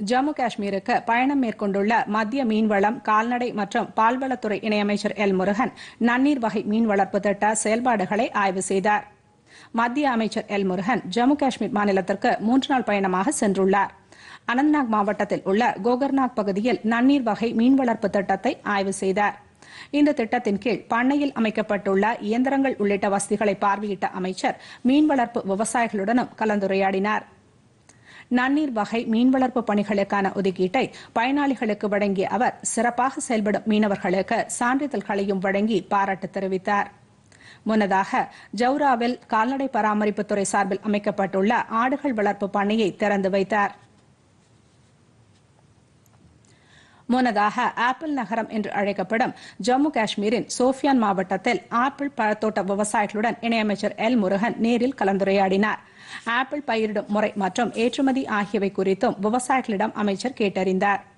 ஜம்மு காஷ்மீருக்கு பயணம் மேற்கொண்டுள்ள மத்திய மீன்வளம் கால்நடை மற்றும் பால்வளத்துறை இணையமைச்சர் எல் முருகன் நன்னீர் வகை மீன் வளர்ப்பு திட்ட செயல்பாடுகளை ஆய்வு செய்தார் மத்திய அமைச்சர் எல் முருகன் ஜம்மு காஷ்மீர் மாநிலத்திற்கு மூன்று நாள் பயணமாக சென்றுள்ளார் அனந்த்நாக் மாவட்டத்தில் உள்ள கோகர்நாக் பகுதியில் நன்னீர் வகை மீன் வளர்ப்பு திட்டத்தை ஆய்வு செய்தார் இந்த திட்டத்தின் கீழ் பண்ணையில் அமைக்கப்பட்டுள்ள இயந்திரங்கள் உள்ளிட்ட வசதிகளை பார்வையிட்ட அமைச்சர் மீன் வளர்ப்பு விவசாயிகளுடனும் கலந்துரையாடினார் நன்னீர் வகை மீன் வளர்ப்பு பணிகளுக்கான ஒதுக்கீட்டை பயனாளிகளுக்கு வழங்கிய அவர் சிறப்பாக செயல்படும் மீனவர்களுக்கு சான்றிதழ்களையும் வழங்கி பாராட்டு தெரிவித்தார் முன்னதாக ஜவுராவில் கால்நடை பராமரிப்புத்துறை சார்பில் அமைக்கப்பட்டுள்ள ஆடுகள் வளர்ப்பு பண்ணையை திறந்து வைத்தார் முன்னதாக ஆப்பிள் நகரம் என்று அழைக்கப்படும் ஜம்மு காஷ்மீரின் சோஃபியான் மாவட்டத்தில் ஆப்பிள் பழத்தோட்ட விவசாயிகளுடன் இணையமைச்சர் எல் முருகன் நேரில் கலந்துரையாடினார் ஆப்பிள் பயிரிடும் முறை மற்றும் ஏற்றுமதி ஆகியவை குறித்தும் விவசாயிகளிடம் அமைச்சர் கேட்டறிந்தார்